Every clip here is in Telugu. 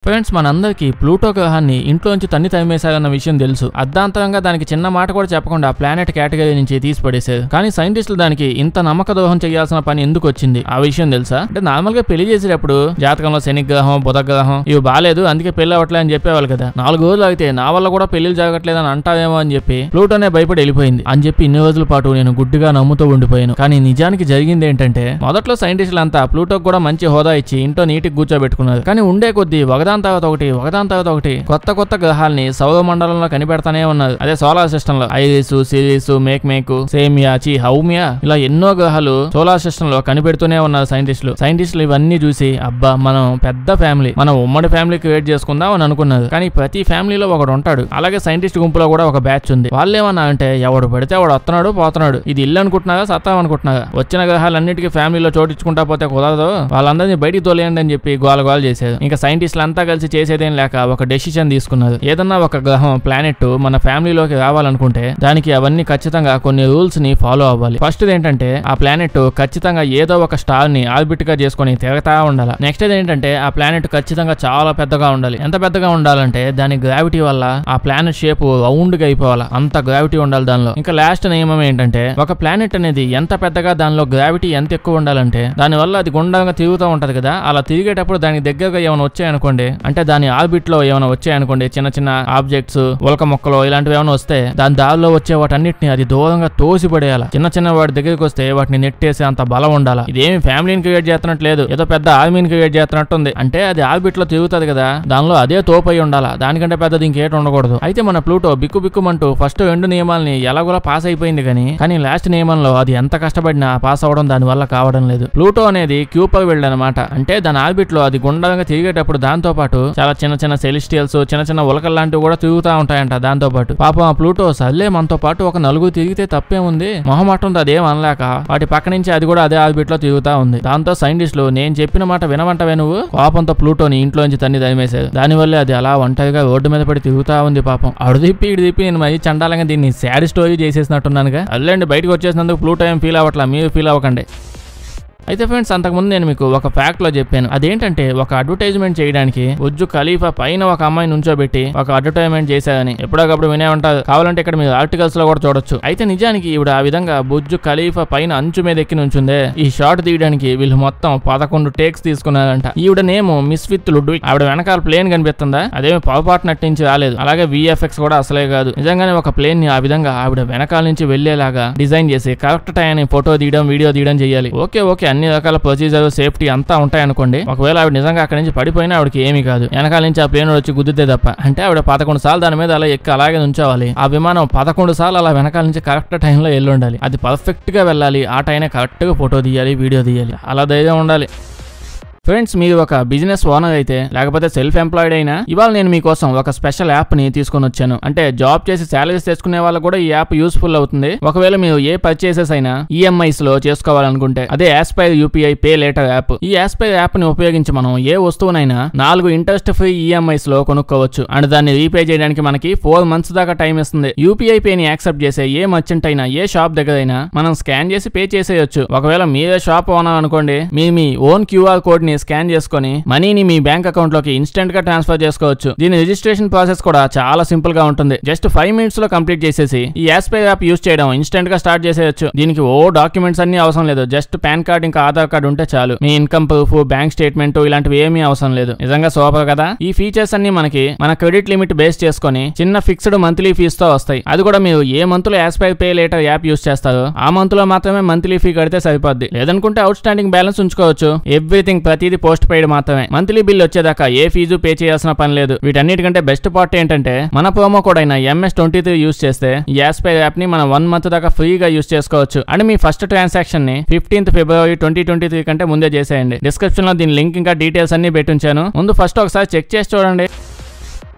ఫ్రెండ్స్ మనందరికీ ప్లూటో గ్రహాన్ని ఇంట్లోంచి తన్ని తరిమేశారన్న విషయం తెలుసు అర్ధాంతరంగా దానికి చిన్న మాట కూడా చెప్పకుండా ప్లానెట్ కేటగిరీ నుంచి తీసి పడేశారు కానీ సైంటిస్టులు దానికి ఇంత నమ్మక ద్రోహం చేయాల్సిన పని ఎందుకు వచ్చింది ఆ విషయం తెలుసా అంటే నార్మల్ గా పెళ్లి చేసేటప్పుడు జాతకంలో శని గ్రహం బుధ గ్రహం ఇవి బాలేదు అందుకే పెళ్లి అవ్వట్లే అని చెప్పేవాళ్ళు కదా నాలుగు రోజులు అయితే నా వల్ల కూడా పెళ్లిలు జరగట్లేదని అంటావేమో అని చెప్పి ప్లూటోనే భయపడి వెళ్ళిపోయింది అని చెప్పి ఇన్ని రోజుల పాటు నేను గుడ్డిగా నమ్ముతూ ఉండిపోయాను కానీ నిజానికి జరిగింది ఏంటంటే మొదట్లో సైంటిస్టులు అంతా ప్లూటోకి కూడా మంచి హోదా ఇచ్చి ఇంట్లో నీటికి కూర్చోబెట్టుకున్నారు కానీ ఉండే కొద్దీ ఒకదాని తర్వాత ఒకటి ఒకదాని తర్వాత ఒకటి కొత్త కొత్త గ్రహాల్ని సౌర మండలంలో కనిపెడతానే ఉన్నారు అదే సోలార్ సిస్టమ్ లో ఐరిస్ సిరీస్ మేక్ మేక్ సేమియా చి హౌమియా ఇలా ఎన్నో గ్రహాలు సోలార్ సిస్టమ్ లో కనిపెడుతూనే ఉన్నారు సైంటిస్టులు సైంటిస్టులు ఇవన్నీ చూసి అబ్బా మనం పెద్ద ఫ్యామిలీ మనం ఉమ్మడి ఫ్యామిలీ క్రియేట్ చేసుకుందాం అని అనుకున్నారు కానీ ప్రతి ఫ్యామిలీలో ఒకడు ఉంటాడు అలాగే సైంటిస్ట్ గుంపులో కూడా ఒక బ్యాచ్ ఉంది వాళ్ళు ఏమన్నా అంటే ఎవడు పడితే వాడు వస్తున్నాడు పోతున్నాడు ఇది ఇల్లు అనుకుంటున్నారా సత్తాం అనుకుంటున్నారా వచ్చిన గ్రహాలన్నిటికీ ఫ్యామిలీలో చోటించుకుంటా పోతే కుదరదు వాళ్ళందరినీ బయటికి తోలేయండి అని చెప్పి గోల గోల చేశారు ఇంకా సైంటిస్టులు అంతా కలిసి చేసేదేం లేక ఒక డెసిషన్ తీసుకున్నారు ఏదన్నా ఒక గ్రహం ప్లానెట్ మన ఫ్యామిలీలోకి రావాలనుకుంటే దానికి అవన్నీ ఖచ్చితంగా కొన్ని రూల్స్ ని ఫాలో అవ్వాలి ఫస్ట్ ఏంటంటే ఆ ప్లానెట్ ఖచ్చితంగా ఏదో ఒక స్టార్ ని ఆర్బిట్ గా చేసుకొని తిరగతా ఉండాలి నెక్స్ట్ ఏంటంటే ఆ ప్లానెట్ ఖచ్చితంగా చాలా పెద్దగా ఉండాలి ఎంత పెద్దగా ఉండాలంటే దాని గ్రావిటీ వల్ల ఆ ప్లానెట్ షేప్ రౌండ్ గా అయిపోవాలి అంత గ్రావిటీ ఉండాలి దానిలో ఇంకా లాస్ట్ నియమం ఏంటంటే ఒక ప్లానెట్ అనేది ఎంత పెద్దగా దానిలో గ్రావిటీ ఎంత ఎక్కువ ఉండాలంటే దాని వల్ల అది గుండంగా తిరుగుతూ ఉంటది కదా అలా తిరిగేటప్పుడు దానికి దగ్గరగా ఏమైనా వచ్చాయనుకోండి అంటే దాని ఆర్బిట్ లో ఏమైనా వచ్చాయనుకోండి చిన్న చిన్న ఆబ్జెక్ట్స్ ఉలక మొక్కలు ఇలాంటివి ఏమైనా వస్తే దాని దారిలో వచ్చే వాటన్నిటిని అది దూరంగా తోసిపడేయాలి చిన్న చిన్న వాటి దగ్గరికి వస్తే వాటిని నెట్టేసే అంత బలం ఉండాలి ఇదేమి ఫ్యామిలీని క్రియేట్ చేస్తున్నట్టు లేదు ఏదో పెద్ద ఆర్మీని క్రియేట్ చేస్తున్నట్టు ఉంది అంటే అది ఆర్బిట్ లో తిరుగుతుంది కదా దానిలో అదే తోపై ఉండాలా దానికంటే పెద్దది ఇంకేటి ఉండకూడదు అయితే మన ప్లూటో బిక్కు బిక్కుమంటూ ఫస్ట్ రెండు నియమాల్ని ఎలాగోలా పాస్ అయిపోయింది కానీ కానీ లాస్ట్ నియమంలో అది ఎంత కష్టపడినా పాస్ అవడం దాని వల్ల కావడం లేదు ప్లూటో అనేది క్యూపర్ వెళ్ళి అనమాట అంటే దాని ఆర్బిట్ లో అది గుండంగా తిరిగేటప్పుడు దాంతో పాటు చాలా చిన్న చిన్న సెలిస్టియల్స్ చిన్న చిన్న ఉలకలు లాంటివి కూడా తిరుగుతూ ఉంటాయంట దాంతో పాటు పాపం ఆ ప్లూటో సర్లే మనతో పాటు ఒక నలుగురు తిరిగితే తప్పేముంది మొహమాటం అదేం అనలేక వాటి పక్క నుంచి అది కూడా అదే ఆర్బిట్ లో తిరుగుతా ఉంది దాంతో సైంటిస్టులు నేను చెప్పిన మాట వినమంటవే నువ్వు కోపంతో ప్లూటోని ఇంట్లోంచి తన్ని తరిమేశారు దానివల్ల అది అలా ఒంటరిగా రోడ్డు మీద పడి తిరుగుతా ఉంది పాపం అడు తిప్పి ఇటు తిప్పి నేను మరి చండాలంగా దీన్ని సాడ్ స్టోరీ చేసేసినట్టున్నానుగా అల్లండి బయటకు వచ్చేసినందుకు ప్లూటో ఏం ఫీల్ అవ్వట్లా మీరు ఫీల్ అవ్వకండి అయితే ఫ్రెండ్స్ అంతకుముందు నేను మీకు ఒక ఫ్యాక్ట్ లో చెప్పాను అదేంటంటే ఒక అడ్వర్టైజ్మెంట్ చేయడానికి ఉజ్జు ఖలీఫా పైన ఒక అమ్మాయిని ఉంచోబెట్టి ఒక అడ్వర్టైజ్మెంట్ చేశారని ఎప్పుడోకప్పుడు వినే ఉంటారు కావాలంటే ఇక్కడ మీరు ఆర్టికల్స్ లో కూడా చూడొచ్చు అయితే నిజానికి ఈవిడ ఆ విధంగా బుజ్జు ఖలీఫా పైన అంచు మీద ఎక్కి నుంచుందే ఈ షాట్ తీయడానికి వీళ్ళు మొత్తం పదకొండు టేక్స్ తీసుకున్నారంట ఈవిడ నేమ్ మిస్ విత్ లుడ్ ఆవిడ వెనకాల ప్లేన్ కనిపిస్తుందా అదేమి పొరపాటు నటించి రాలేదు అలాగే విఎఫ్ఎక్స్ కూడా అసలే కాదు నిజంగానే ఒక ప్లేన్ ని ఆ విధంగా ఆవిడ వెనకాల నుంచి వెళ్లేలాగా డిజైన్ చేసి కరెక్ట్ టైం ఫోటో తీయడం వీడియో తీయడం చేయాలి ఓకే ఓకే అన్ని రకాల ప్రొసీజర్ సేఫ్టీ అంతా ఉంటాయనుకోండి ఒకవేళ ఆవిడ నిజంగా అక్కడి నుంచి పడిపోయినా ఆవిడకి ఏమీ కాదు వెనకాల నుంచి ఆ ప్లేన్ వచ్చి గుద్దితే తప్ప అంటే ఆవిడ పదకొండు సార్లు దాని మీద అలా ఎక్కి అలాగే ఉంచోవాలి ఆ విమానం పదకొండు సార్లు అలా వెనకాల నుంచి కరెక్ట్ టైంలో వెళ్ళి ఉండాలి అది పర్ఫెక్ట్ గా వెళ్ళాలి ఆ టైం కరెక్ట్ గా ఫోటో తీయాలి వీడియో తీయాలి అలా ధైర్యం ఉండాలి ఫ్రెండ్స్ మీరు ఒక బిజినెస్ ఓనర్ అయితే లేకపోతే సెల్ఫ్ ఎంప్లాయిడ్ అయినా ఇవాళ నేను మీకోసం ఒక స్పెషల్ యాప్ ని తీసుకొని వచ్చాను అంటే జాబ్ చేసి శాలరీస్ తెచ్చుకునే వాళ్ళకు కూడా ఈ యాప్ యూస్ఫుల్ అవుతుంది ఒకవేళ మీరు ఏ పర్చేసెస్ అయినా ఈఎంఐస్ లో చేసుకోవాలనుకుంటే అదే Aspire UPI pay later app ఈ యాస్పైర్ యాప్ ని ఉపయోగించి మనం ఏ వస్తువునైనా నాలుగు ఇంట్రెస్ట్ ఫ్రీ ఈఎంఐస్ లో కొనుక్కోవచ్చు అండ్ దాన్ని రీపే చేయడానికి మనకి ఫోర్ మంత్స్ దాకా టైం ఇస్తుంది యూపీఐ పే ని యాక్సెప్ట్ చేసే ఏ మర్చెంట్ అయినా ఏ షాప్ దగ్గర అయినా మనం స్కాన్ చేసి పే చేసేయొచ్చు ఒకవేళ మీరే షాప్ ఓనర్ అనుకోండి మీ మీ ఓన్ క్యూఆర్ కోడ్ ని స్కాన్ చేసుకొని మనీని మీ బ్యాంక్ అకౌంట్ లోకి ఇన్స్టెంట్ గా ట్రాన్స్ఫర్ చేసుకోవచ్చు దీని రిజిస్ట్రేషన్ ప్రాసెస్ కూడా చాలా సింపుల్ గా ఉంటుంది జస్ట్ ఫైవ్ మినిట్స్ లో కంప్లీట్ చేసేసి ఈ యాస్పే యాప్ యూస్ చేయడం ఇన్స్టెంట్ గా స్టార్ట్ చేసేయచ్చు దీనికి ఓ డాక్యుమెంట్స్ అన్ని అవసరం లేదు జస్ట్ పాన్ కార్డ్ ఇంకా ఆధార్ కార్డ్ ఉంటే చాలు మీ ఇన్కమ్ ప్రూఫ్ బ్యాంక్ స్టేట్మెంట్ ఇలాంటివి ఏమీ అవసరం లేదు నిజంగా సూపర్ కదా ఈ ఫీచర్స్ అన్ని మనకి మన క్రెడిట్ లిమిట్ బేస్ చేసుకొని చిన్న ఫిక్స్డ్ మంత్లీ ఫీస్ తో వస్తాయి అది కూడా మీరు ఏ మంత్ లో Aspire pay later app use చేస్తారో ఆ మంత్ లో మాత్రమే మంత్లీ ఫీ కడితే సరిపోద్ది లేదనుకుంటే అవుట్ స్టాండింగ్ బ్యాలెన్స్ ఉంచుకోవచ్చు ఎవ్రీథింగ్ ప్రతిదీ పోస్ట్ పెయిడ్ మాత్రమే మంత్లీ బిల్ వచ్చేదాకా ఏ ఫీజు పే చేయాల్సిన పని లేదు వీటన్నిటికంటే బెస్ట్ పార్ట్ ఏంటంటే మన ప్రోమో కోడ్ అయిన ఎంఎస్ ట్వంటీ త్రీ యూస్ చేస్తే ఈ యాస్పై యాప్ ని మనం వన్ మంత్ దాకా ఫ్రీగా యూస్ చేసుకోవచ్చు అండ్ మీ ఫస్ట్ ట్రాన్సాక్షన్ ని fifteenth February twenty twenty three కంటే ముందే చేసేయండి డిస్క్రిప్షన్ లో దీని లింక్ ఇంకా డీటెయిల్స్ అన్ని పెట్టుంచాను ముందు ఫస్ట్ ఒకసారి చెక్ చేసి చూడండి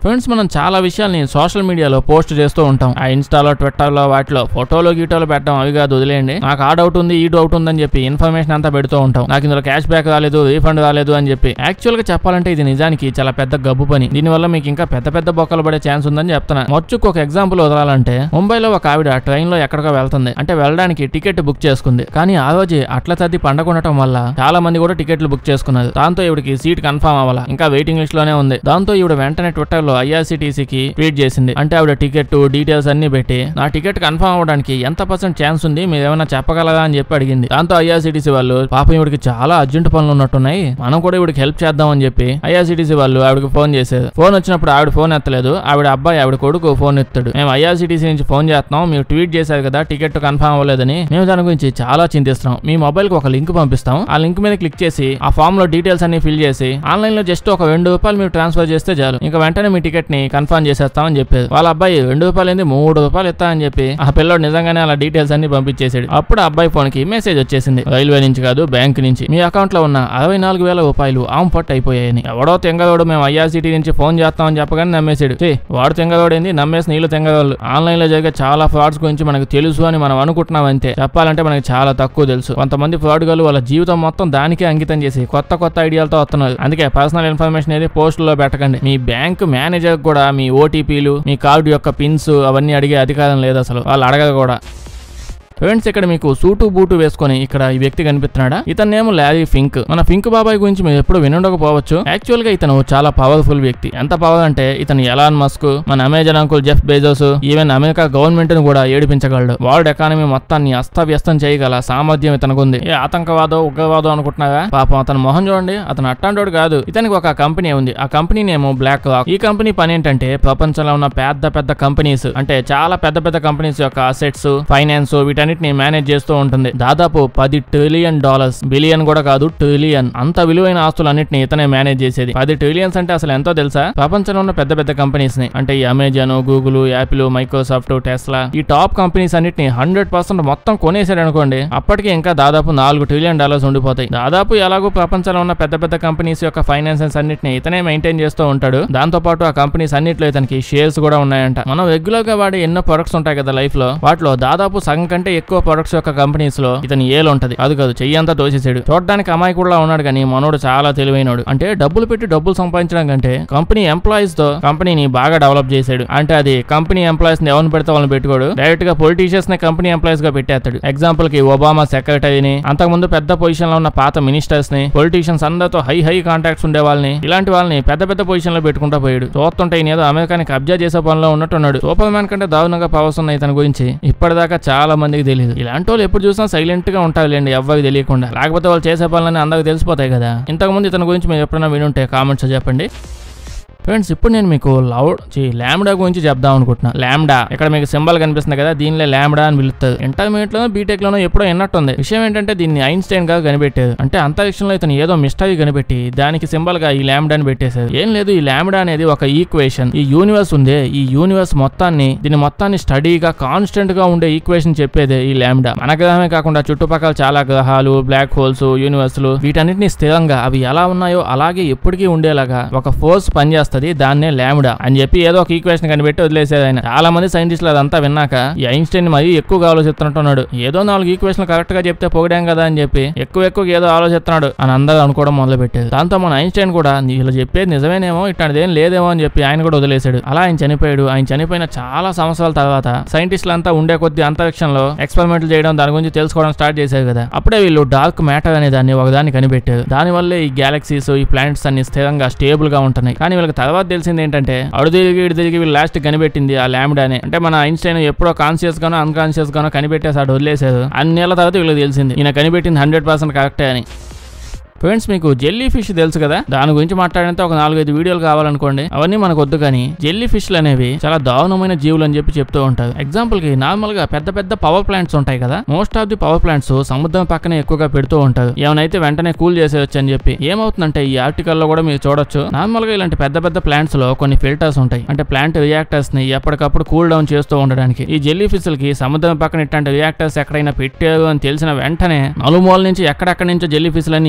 ఫ్రెండ్స్ మనం చాలా విషయాల్ని సోషల్ మీడియాలో పోస్ట్ చేస్తూ ఉంటాం ఆ ఇన్స్టాలో ట్విట్టర్లో వాటిలో ఫోటోలు గీటోలు పెట్టడం అవి కాదు వదిలేయండి నాకు ఆ డౌట్ ఉంది ఈ డౌట్ ఉందని చెప్పి ఇన్ఫర్మేషన్ అంతా పెడుతూ ఉంటాం నాకు ఇందులో క్యాష్ బ్యాక్ రాలేదు రీఫండ్ రాలేదు అని చెప్పి యాక్చువల్ గా చెప్పాలంటే ఇది నిజానికి చాలా పెద్ద గబ్బు పని దీనివల్ల మీకు ఇంకా పెద్ద పెద్ద బొక్కలు పడే ఛాన్స్ ఉందని చెప్తున్నా మచ్చుకు ఒక ఎగ్జాంపుల్ వదలాలంటే ముంబైలో ఒక ఆవిడ ట్రైన్ లో ఎక్కడికో వెళ్తుంది అంటే వెళ్ళడానికి టికెట్ బుక్ చేసుకుంది కానీ ఆ రోజు అట్ల తద్ది పండగ ఉండటం వల్ల చాలా మంది కూడా టికెట్లు బుక్ చేసుకున్నారు దాంతో ఇవిడికి సీట్ కన్ఫర్మ్ అవ్వాల ఇంకా వెయిటింగ్ లిస్ట్ లోనే ఉంది దాంతో ఈవిడ వెంటనే ట్విట్టర్ లో ఐఆర్సీటీసీకి ట్వీట్ చేసింది అంటే ఆవిడ టికెట్ డీటెయిల్స్ అన్ని పెట్టి నా టికెట్ కన్ఫర్మ్ అవ్వడానికి ఎంత పర్సెంట్ ఛాన్స్ ఉంది మీరు ఏమైనా చెప్పగలరా అని చెప్పి అడిగింది దాంతో ఐఆర్సీటీసీ వాళ్ళు పాపం ఇవిడికి చాలా అర్జెంట్ పనులు ఉన్నట్టున్నాయి మనం కూడా ఇవిడికి హెల్ప్ చేద్దామని చెప్పి ఐఆర్సీటీసీ వాళ్ళు ఆవిడకి ఫోన్ చేశారు ఫోన్ వచ్చినప్పుడు ఆవిడ ఫోన్ ఎత్తలేదు ఆవిడ అబ్బాయి ఆవిడ కొడుకు ఫోన్ ఎత్తాడు మేము ఐఆర్సీటీసీ నుంచి ఫోన్ చేస్తున్నాం మీరు ట్వీట్ చేశారు కదా టికెట్ కన్ఫర్మ్ అవ్వలేదని మేము దాని గురించి చాలా చింతిస్తున్నాం మీ మొబైల్ కి ఒక లింక్ పంపిస్తాం ఆ లింక్ మీద క్లిక్ చేసి ఆ ఫామ్ లో డీటెయిల్స్ అన్ని ఫిల్ చేసి ఆన్లైన్ లో జస్ట్ ఒక రెండు రూపాయలు మీరు ట్రాన్స్ఫర్ చేస్తే చాలు ఇంకా వెంటనే మీ టికెట్ ని కన్ఫర్మ్ చేసేస్తామని చెప్పారు వాళ్ళ అబ్బాయి రెండు రూపాయలు ఏంది మూడు రూపాయలు ఇస్తా అని చెప్పి ఆ పిల్లోడు నిజంగానే అలా డీటెయిల్స్ అన్ని పంపించేసాడు అప్పుడు ఆ అబ్బాయి ఫోన్ కి మెసేజ్ వచ్చేసింది రైల్వే నుంచి కాదు బ్యాంక్ నుంచి మీ అకౌంట్ లో ఉన్న అరవై నాలుగు వేల రూపాయలు ఆమ్ పట్ అయిపోయాయని ఎవడో తెంగరోడు మేము ఐఆర్సీటీ నుంచి ఫోన్ చేస్తామని చెప్పగానే నమ్మేశాడు ఛీ, వాడు తెంగరోడు ఏంది నమ్మేసి నీళ్ళు తెంగరోళ్ళు ఆన్లైన్ లో జరిగే చాలా ఫ్రాడ్స్ గురించి మనకు తెలుసు అని మనం అనుకుంటున్నాం అంతే చెప్పాలంటే మనకి చాలా తక్కువ తెలుసు కొంతమంది ఫ్రాడ్ గలు వాళ్ళ జీవితం మొత్తం దానికే అంకితం చేసి కొత్త కొత్త ఐడియాలతో వస్తున్నారు అందుకే పర్సనల్ ఇన్ఫర్మేషన్ ఏది పోస్టుల్లో పెట్టకండి మీ బ్యాంక్ మేనేజర్ కూడా మీ ఓటీపీలు మీ కార్డు యొక్క పిన్స్ అవన్నీ అడిగే అధికారం లేదు అసలు వాళ్ళు అడగరు కూడా ఫ్రెండ్స్ ఇక్కడ మీకు సూటు బూటు వేసుకొని ఇక్కడ ఈ వ్యక్తి కనిపిస్తున్నాడా ఇతన్నేమో లారీ ఫింక్ మన ఫింక్ బాబాయ్ గురించి మీరు ఎప్పుడు వినుండకపోవచ్చు యాక్చువల్ గా ఇతను చాలా పవర్ఫుల్ వ్యక్తి ఎంత పవర్ అంటే ఇతను ఎలాన్ మస్క్ మన Amazon uncle Jeff Bezos even America government ను కూడా ఏడిపించగలడు వరల్డ్ ఎకానమీ మొత్తాన్ని అస్తవ్యస్తం చేయగల సామర్థ్యం ఇతనికి ఉంది ఏ ఆతంకవాదో ఉగ్రవాదో అనుకుంటున్నారా పాపం అతను మొహం చూడండి అతను అట్టాంటోడు కాదు ఇతనికి ఒక కంపెనీ ఉంది ఆ కంపెనీ నేమో బ్లాక్ రాక్ ఈ కంపెనీ పని ఏంటంటే ప్రపంచంలో ఉన్న పెద్ద పెద్ద కంపెనీస్ అంటే చాలా పెద్ద పెద్ద కంపెనీస్ యొక్క అసెట్స్ ఫైనాన్స్ వీటన్నిటిని మేనేజ్ చేస్తూ ఉంటుంది దాదాపు పది ట్రిలియన్ డాలర్స్ బిలియన్ కూడా కాదు ట్రిలియన్ అంత విలువైన ఆస్తులన్నింటినీ ఇతనే మేనేజ్ చేసేది పది ట్రిలియన్స్ అంటే అసలు ఎంతో తెలుసా ప్రపంచంలో ఉన్న పెద్ద పెద్ద కంపెనీస్ ని అంటే ఈ Amazon Google Apple Microsoft Tesla ఈ టాప్ కంపెనీస్ అన్నిటిని హండ్రెడ్ పర్సెంట్ మొత్తం కొనేసాడు అనుకోండి అప్పటికి ఇంకా దాదాపు నాలుగు ట్రిలియన్ డాలర్స్ ఉండిపోతాయి దాదాపు ఎలాగో ప్రపంచంలో ఉన్న పెద్ద పెద్ద కంపెనీస్ యొక్క ఫైనాన్సెస్ అన్నిటిని ఇతనే మెయింటైన్ చేస్తూ ఉంటాడు దాంతో పాటు ఆ కంపెనీస్ అన్నిట్లో ఇతనికి షేర్స్ కూడా ఉన్నాయంట మనం రెగ్యులర్ గా వాడే ఎన్నో ప్రొడక్ట్స్ ఉంటాయి కదా లైఫ్ లో వాటిలో దాదాపు సగం కంటే ఎక్కువ ప్రొడక్ట్స్ యొక్క కంపెనీస్ లో ఇతని ఏలు ఉంటది అది కాదు చెయ్యి అంతా తోసేసాడు చూడడానికి అమాయకుడులా ఉన్నాడు కానీ మనోడు చాలా తెలివైనడు అంటే డబ్బులు పెట్టి డబ్బులు సంపాదించడం కంటే కంపెనీ ఎంప్లాయీస్ తో కంపెనీని బాగా డెవలప్ చేశాడు అంటే అది కంపెనీ ఎంప్లాయీస్ ని ఎవరిని పెడితే వాళ్ళని పెట్టుకోడు డైరెక్ట్ గా పొలిటీషియన్స్ ని కంపెనీ ఎంప్లాయీస్ గా పెట్టేస్తాడు ఎగ్జాంపుల్ కి ఒబామా సెక్రటరీని అంతకుముందు పెద్ద పొజిషన్ లో ఉన్న పాత మినిస్టర్స్ ని పొలిటీషియన్స్ అందరితో హై హై కాంటాక్ట్స్ ఉండే వాళ్ళని ఇలాంటి వాళ్ళని పెద్ద పెద్ద పొజిషన్ లో పెట్టుకుంటా పోయాడు చూస్తుంటే ఈయన ఏదో అమెరికాని కబ్జా చేసే పనిలో ఉన్నట్టున్నాడు సూపర్ మ్యాన్ కంటే దారుణంగా పవర్స్ ఉన్నాయి ఇతని గురించి ఇప్పటిదాకా చాలా మందికి తెలియదు ఇలాంటి వాళ్ళు ఎప్పుడు చూసినా సైలెంట్ గా ఉంటారులేండి ఎవరికి తెలియకుండా లేకపోతే వాళ్ళు చేసే పనులని అందరికి తెలిసిపోతాయి కదా ఇంతకు ముందు ఇతని గురించి మీరు ఎప్పుడైనా వినుంటే కామెంట్స్ చెప్పండి ఫ్రెండ్స్ ఇప్పుడు నేను మీకు లౌడ్ ల్యామ్డా గురించి చెప్దాం అనుకుంటున్నా ల్యామ్డా ఇక్కడ మీకు సింబల్ కనిపిస్తుంది కదా దీనిలో ల్యామ్డా అని పిలుస్తారు ఇంటర్మీడియట్ లోనో బీటెక్ లోనో ఎప్పుడో విన్నట్టుంది విషయం ఏంటంటే దీన్ని ఐన్స్టైన్ గా కనిపెట్టారు అంటే అంతరిక్షంలో ఇతను ఏదో మిస్టరీ కనిపెట్టి దానికి సింబల్ గా ఈ ల్యామ్డా అని పెట్టేశారు ఏం లేదు ఈ ల్యామ్డా అనేది ఒక ఈక్వేషన్ ఈ యూనివర్స్ ఉందే ఈ యూనివర్స్ మొత్తాన్ని దీని మొత్తాన్ని స్టడీగా కాన్స్టెంట్ గా ఉండే ఈక్వేషన్ చెప్పేదే ఈ ల్యామ్డా మన గ్రహమే కాకుండా చుట్టుపక్కల చాలా గ్రహాలు బ్లాక్ హోల్స్ యూనివర్స్లు వీటన్నిటిని స్థిరంగా అవి ఎలా ఉన్నాయో అలాగే ఎప్పటికీ ఉండేలాగా ఒక ఫోర్స్ పనిచేస్తుంది దాన్నే ల్యామ్డా అని చెప్పి ఏదో ఒక ఈక్వేషన్ కనిపెట్టి వదిలేసేది ఆయన చాలా మంది సైంటిస్టులు అదంతా విన్నాక ఈ ఐన్స్టైన్ మరీ ఎక్కువగా ఆలోచిస్తున్నట్టున్నాడు ఏదో నాలుగు ఈక్వేషన్ కరెక్ట్ గా చెప్తే పొగిడాం కదా అని చెప్పి ఎక్కువ ఎక్కువ ఏదో ఆలోచిస్తున్నాడు అని అందరూ అనుకోవడం మొదలు పెట్టారు దాంతో మన ఐన్స్టైన్ కూడా వీళ్ళు చెప్పేది నిజమేనేమో ఇట్లాంటిది ఏం లేదేమో అని చెప్పి ఆయన కూడా వదిలేశాడు అలా ఆయన చనిపోయాడు ఆయన చనిపోయిన చాలా సంవత్సరాల తర్వాత సైంటిస్టులు అంతా ఉండే కొద్ది అంతరిక్షంలో ఎక్స్పెరిమెంట్లు చేయడం దాని గురించి తెలుసుకోవడం స్టార్ట్ చేశారు కదా అప్పుడే వీళ్ళు డార్క్ మ్యాటర్ అనే దాన్ని ఒకదాన్ని కనిపెట్టారు దానివల్లే ఈ గ్యాలక్సీస్ ఈ ప్లానెట్స్ అన్ని స్థిరంగా స్టేబుల్ గా ఉంటున్నాయి కానీ వీళ్ళకి తర్వాత తెలిసింది ఏంటంటే అడు తిరిగి ఇటు తిరిగి వీళ్ళు లాస్ట్ కనిపెట్టింది ఆ ల్యామ్డానే అంటే మన ఐన్స్టైన్ ఎప్పుడో కాన్షియస్ గానో అన్కాన్షియస్ గానో కనిపెట్టేసి అటు వదిలేశారు అన్ని నెలల తర్వాత వీళ్ళకి తెలిసింది ఈయన కనిపెట్టింది హండ్రెడ్ పర్సెంట్ కరెక్టే అని ఫ్రెండ్స్ మీకు జెల్లీ ఫిష్ తెలుసు కదా దాని గురించి మాట్లాడితే ఒక నాలుగైదు వీడియోలు కావాలనుకోండి అవన్నీ మనకు వద్దు కానీ జెల్లీ ఫిష్లు అనేవి చాలా దారుణమైన జీవులు అని చెప్పి చెప్తూ ఉంటారు ఎగ్జాంపుల్ కి నార్మల్ గా పెద్ద పెద్ద పవర్ ప్లాంట్స్ ఉంటాయి కదా most of the power plants సముద్రం పక్కనే ఎక్కువగా పెడుతూ ఉంటారు ఏమైనా వెంటనే కూల్ చేసేయచ్చు అని చెప్పి ఏమవుతుందంటే ఈ ఆర్టికల్ లో కూడా మీరు చూడొచ్చు నార్మల్ గా ఇలాంటి పెద్ద పెద్ద ప్లాంట్స్ లో కొన్ని ఫిల్టర్స్ ఉంటాయి అంటే ప్లాంట్ రియాక్టర్స్ ని ఎప్పటికప్పుడు కూల్ డౌన్ చేస్తూ ఉండడానికి ఈ జెల్లీ ఫిష్లకి సముద్రం పక్కన ఇట్లాంటి రియాక్టర్స్ ఎక్కడైనా పెట్టారు అని తెలిసిన వెంటనే నలుమూల నుంచి ఎక్కడెక్కడి నుంచో జెల్లీ ఫిష్లన్నీ ఇల్లు వదిలేసి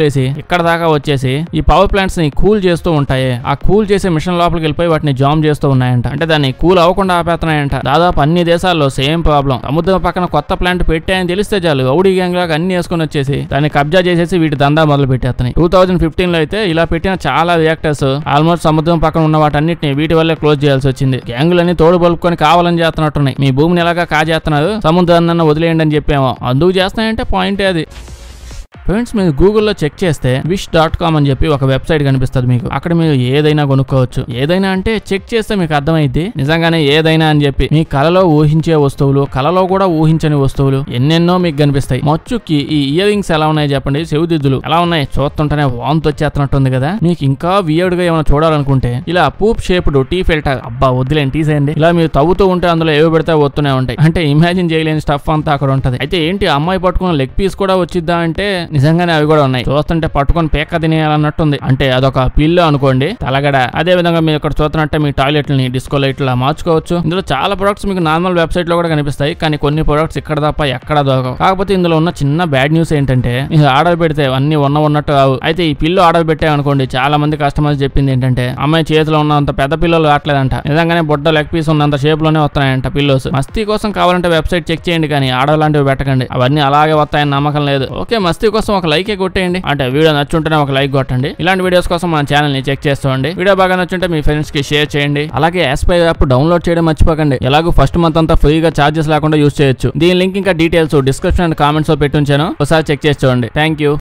చేసి ఇక్కడ దాకా వచ్చేసి ఈ పవర్ ప్లాంట్స్ ని కూల్ చేస్తూ ఉంటాయి ఆ కూల్ చేసే మిషన్ లోపలికి వెళ్ళిపోయి వాటిని జామ్ చేస్తూ ఉన్నాయంట అంటే దాన్ని కూల్ అవ్వకుండా ఆపేస్తున్నాయంట దాదాపు అన్ని దేశాల్లో సేమ్ ప్రాబ్లం సముద్రం పక్కన కొత్త ప్లాంట్ పెట్టాయని తెలిస్తే చాలు రౌడీ గ్యాంగ్ లాగా అన్ని వేసుకొని వచ్చేసి దాన్ని కబ్జా చేసేసి వీటి దందా మొదలు పెట్టేస్తున్నాయి టూ థౌజండ్ ఫిఫ్టీన్ లో అయితే ఇలా పెట్టిన చాలా రియాక్టర్స్ ఆల్మోస్ట్ సముద్రం పక్కన ఉన్న వాటన్నిటిని వీటి వల్లే క్లోజ్ చేయాల్సి వచ్చింది గ్యాంగులన్నీ తోడు బలుపుకొని కావాలని చేస్తున్నట్టున్నాయి మీ భూమిని ఎలాగా కాజేస్తున్నారు సముద్రాన్ని వదిలేయండి అని చెప్పామో అందుకు చేస్తున్నాయంటే పాయింటే అది ఫ్రెండ్స్ మీరు గూగుల్లో చెక్ చేస్తే విష్ డాట్ కామ్ అని చెప్పి ఒక వెబ్సైట్ కనిపిస్తుంది మీకు అక్కడ మీరు ఏదైనా కొనుక్కోవచ్చు ఏదైనా అంటే చెక్ చేస్తే మీకు అర్థమైద్ది నిజంగానే ఏదైనా అని చెప్పి మీ కలలో ఊహించే వస్తువులు కలలో కూడా ఊహించని వస్తువులు ఎన్నెన్నో మీకు కనిపిస్తాయి మచ్చుకి ఈ ఇయర్ రింగ్స్ ఎలా ఉన్నాయి చెప్పండి చెవిదిద్దులు ఎలా ఉన్నాయి చూస్తుంటేనే వాంతి వచ్చేస్తున్నట్టుంది కదా మీకు ఇంకా వియర్డ్ గా ఏమైనా చూడాలనుకుంటే ఇలా పూప్ షేప్డ్ టీ ఫిల్టర్ అబ్బా వద్దులేండి తీసేయండి ఇలా మీరు తవ్వుతూ ఉంటే అందులో ఏవి పెడితే వస్తూనే ఉంటాయి అంటే ఇమాజిన్ చేయలేని స్టఫ్ అంతా అక్కడ ఉంటది అయితే ఏంటి ఆ అమ్మాయి పట్టుకున్న లెగ్ పీస్ కూడా వచ్చిద్దా అంటే నిజంగానే అవి కూడా ఉన్నాయి చూస్తుంటే పట్టుకొని పేక తినేయాలన్నట్టుంది అంటే అదొక పిల్లు అనుకోండి తలగడ అదే విధంగా మీరు ఇక్కడ చూస్తున్నట్టే మీ టాయిలెట్లని డిస్కో లైట్లా మార్చుకోవచ్చు ఇందులో చాలా ప్రొడక్ట్స్ మీకు నార్మల్ వెబ్సైట్ లో కూడా కనిపిస్తాయి కానీ కొన్ని ప్రొడక్ట్స్ ఇక్కడ తప్ప ఎక్కడ దొరకవు కాకపోతే ఇందులో ఉన్న చిన్న బ్యాడ్ న్యూస్ ఏంటంటే మీరు ఆర్డర్ పెడితే అన్ని ఉన్న ఉన్నట్టు కావు అయితే ఈ పిల్లు ఆర్డర్ పెట్టామనుకోండి చాలా మంది కస్టమర్స్ చెప్పింది ఏంటంటే అమ్మాయి చేతిలో ఉన్నంత పెద్ద పిల్లలు రావట్లేదంట నిజంగానే బొడ్డ లెగ్ పీస్ ఉన్నంత షేప్ లోనే వస్తున్నాయంట పిల్లోస్ మస్తీ కోసం కావాలంటే వెబ్సైట్ చెక్ చేయండి కానీ ఆర్డర్ లాంటివి పెట్టకండి అవన్నీ అలాగే వస్తాయని నమ్మకం లేదు ఓకే మస్తీ కోసం ఒక లైకే కొట్టేయండి అంటే వీడియో నచ్చుంటేనే ఒక లైక్ కొట్టండి ఇలాంటి వీడియోస్ కోసం మన ఛానల్ ని చెక్ చేస్తుండండి వీడియో బాగా నచ్చుంటే మీ ఫ్రెండ్స్ కి షేర్ చేయండి అలాగే ఎస్పై యాప్ డౌన్లోడ్ చేయడం మర్చిపోకండి ఎలాగో ఫస్ట్ మంత్ అంతా ఫ్రీగా చార్జెస్ లేకుండా యూస్ చేయొచ్చు దీని లింక్ ఇంకా డీటెయిల్స్ డిస్క్రిప్షన్ అండ్ కామెంట్స్ లో పెట్టుంచాను ఒకసారి చెక్ చేసి చూడండి థ్యాంక్ యూ